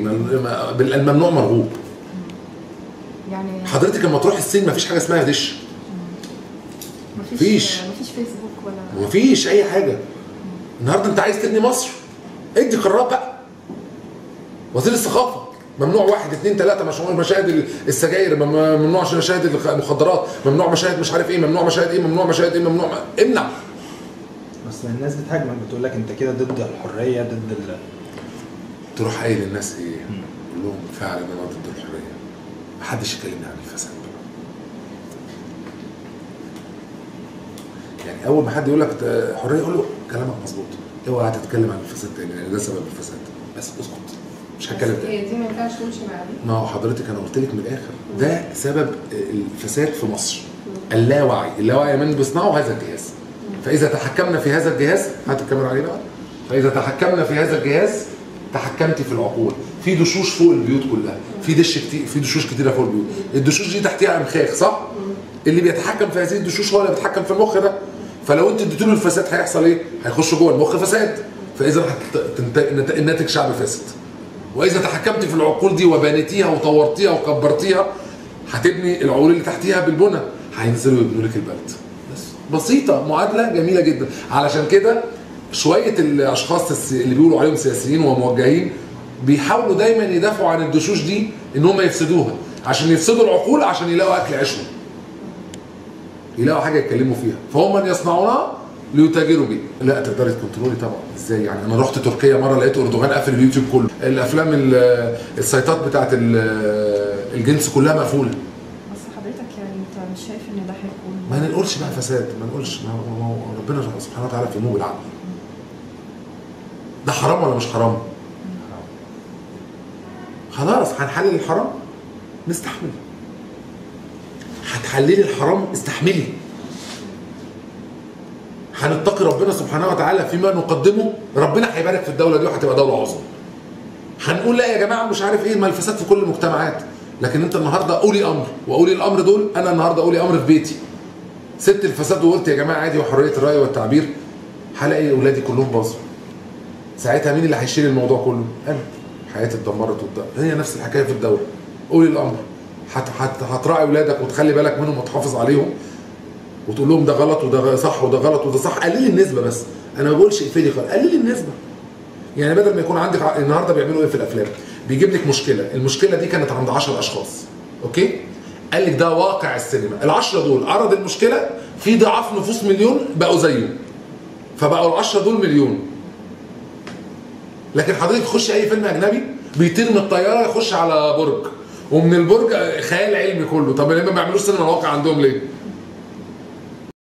الممنوع مرغوب يعني حضرتك لما تروح الصين مفيش حاجه اسمها دش مفيش فيش. مفيش فيسبوك ولا مفيش اي حاجه النهارده انت عايز تبني مصر ادي قرارات بقى وزير الثقافه ممنوع واحد اثنين ثلاثه مش مشاهد السجاير مم- ممنوع مشاهد المخدرات ممنوع مشاهد مش عارف ايه ممنوع مشاهد ايه ممنوع مشاهد ايه ممنوع امنع بس الناس بتهاجمك بتقول لك انت كده ضد الحريه ضد ال... تروح قايل للناس ايه؟ قول لهم فعلا انا ضد الحريه محدش يكلمني عن الفساد بقى يعني اول ما حد يقول لك ده حريه قول له كلامك مظبوط اوعى تتكلم عن الفساد تاني لان ده سبب الفساد بس اسكت مش هتكلم تاني هي دي ما ينفعش تمشي مع دي ما هو حضرتك انا قلت لك من الاخر ده سبب الفساد في مصر اللاوعي اللاوعي من بيصنعوا هذا الجهاز فاذا تحكمنا في هذا الجهاز هات الكاميرا عليه بقى فاذا تحكمنا في هذا الجهاز تحكمت في العقول في دشوش فوق البيوت كلها في دش كتير في دشوش كتيره فوق البيوت الدشوش دي تحتها امخاخ صح اللي بيتحكم في هذه الدشوش هو اللي بيتحكم في المخ ده فلو انت اديت له الفساد هيحصل ايه هيخش جوه المخ فساد فاذا هت- تنت- الناتج شعب فاسد واذا تحكمت في العقول دي وبنيتيها وطورتيها وكبرتيها هتبني العقول اللي تحتيها بالبنى هينزلوا يبنوا لك البلد بس بسيطه معادله جميله جدا علشان كده شويه الاشخاص الس- اللي بيقولوا عليهم سياسيين وموجهين بيحاولوا دايما يدافعوا عن الدشوش دي ان هم يفسدوها عشان يفسدوا العقول عشان يلاقوا اكل عيشهم يلاقوا حاجه يتكلموا فيها فهم من يصنعونها ليتاجروا بيه لا تقدري تكنترولي طبعا ازاي يعني انا رحت تركيا مره لقيت اردوغان قافل اليوتيوب كله الافلام ال- السيطات بتاعت ال- الجنس كلها مقفوله بس حضرتك يعني انت مش شايف ان ده هيكون ما نقولش بقى فساد ما نقولش ما هو- ما هو ربنا سبحانه وتعالى في نور العقل ده حرام ولا مش حرام خلاص هنحلل الحرام نستحمل هتحللي الحرام استحملي هنتقي ربنا سبحانه وتعالى فيما نقدمه ربنا هيبارك في الدوله دي وهتبقى دوله عظمى هنقول لا يا جماعه مش عارف ايه ما الفساد في كل المجتمعات لكن انت النهارده قولي امر واولي الامر دول انا النهارده اولي امر في بيتي سبت الفساد وقلت يا جماعه عادي وحريه الراي والتعبير هلاقي اولادي كلهم باظوا ساعتها مين اللي هيشيل الموضوع كله؟ انا حياتي اتدمرت والد- هي نفس الحكايه في الدوله قولي الامر هت- هت- هتراعي اولادك وتخلي بالك منهم وتحافظ عليهم وتقول لهم ده غلط وده غ- صح وده غلط وده صح قللي النسبه بس انا ما بقولش اقفلي خالص قللي النسبه يعني بدل ما يكون عندك ع- النهارده بيعملوا ايه في الافلام بيجيب لك مشكله المشكله دي كانت عند 10 اشخاص اوكي قال لك ده واقع السينما العشرة دول عرض المشكله في ضعاف نفوس مليون بقوا زيه فبقوا العشرة دول مليون لكن حضرتك تخش اي فيلم اجنبي بيطير من الطياره يخش على برج ومن البرج خيال علمي كله طب ليه ما بيعملوش سينما الواقع عندهم ليه؟